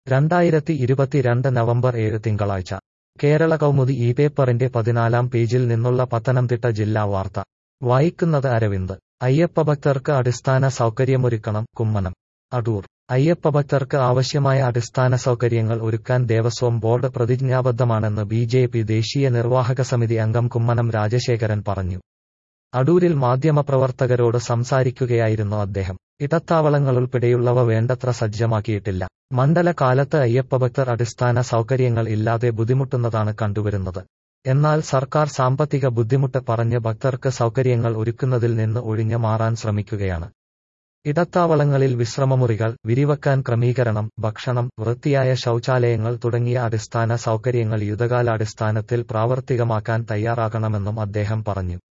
രണ്ടായിരത്തി ഇരുപത്തിരണ്ട് നവംബർ ഏഴ് തിങ്കളാഴ്ച കേരള കൗമുദി ഈ പേപ്പറിന്റെ പതിനാലാം പേജിൽ നിന്നുള്ള പത്തനംതിട്ട ജില്ലാ വാർത്ത വായിക്കുന്നത് അരവിന്ദ് അയ്യപ്പഭക്തർക്ക് അടിസ്ഥാന സൗകര്യമൊരുക്കണം കുമ്മനം അടൂർ അയ്യപ്പഭക്തർക്ക് ആവശ്യമായ അടിസ്ഥാന സൗകര്യങ്ങൾ ഒരുക്കാൻ ദേവസ്വം ബോർഡ് പ്രതിജ്ഞാബദ്ധമാണെന്ന് ബി ജെ പി ദേശീയ നിർവാഹക സമിതി അംഗം കുമ്മനം രാജശേഖരൻ പറഞ്ഞു അടൂരിൽ മാധ്യമപ്രവർത്തകരോട് സംസാരിക്കുകയായിരുന്നു അദ്ദേഹം ഇടത്താവളങ്ങളുൾപ്പെടെയുള്ളവ വേണ്ടത്ര സജ്ജമാക്കിയിട്ടില്ല മണ്ഡലകാലത്ത് അയ്യപ്പഭക്തർ അടിസ്ഥാന സൗകര്യങ്ങൾ ഇല്ലാതെ ബുദ്ധിമുട്ടുന്നതാണ് കണ്ടുവരുന്നത് എന്നാൽ സർക്കാർ സാമ്പത്തിക ബുദ്ധിമുട്ട് പറഞ്ഞ് ഭക്തർക്ക് സൗകര്യങ്ങൾ ഒരുക്കുന്നതിൽ നിന്ന് ഒഴിഞ്ഞു മാറാൻ ശ്രമിക്കുകയാണ് ഇടത്താവളങ്ങളിൽ വിശ്രമമുറികൾ വിരിവക്കാൻ ക്രമീകരണം ഭക്ഷണം വൃത്തിയായ ശൗചാലയങ്ങൾ തുടങ്ങിയ അടിസ്ഥാന സൗകര്യങ്ങൾ യുദ്ധകാലാടിസ്ഥാനത്തിൽ പ്രാവർത്തികമാക്കാൻ തയ്യാറാകണമെന്നും അദ്ദേഹം പറഞ്ഞു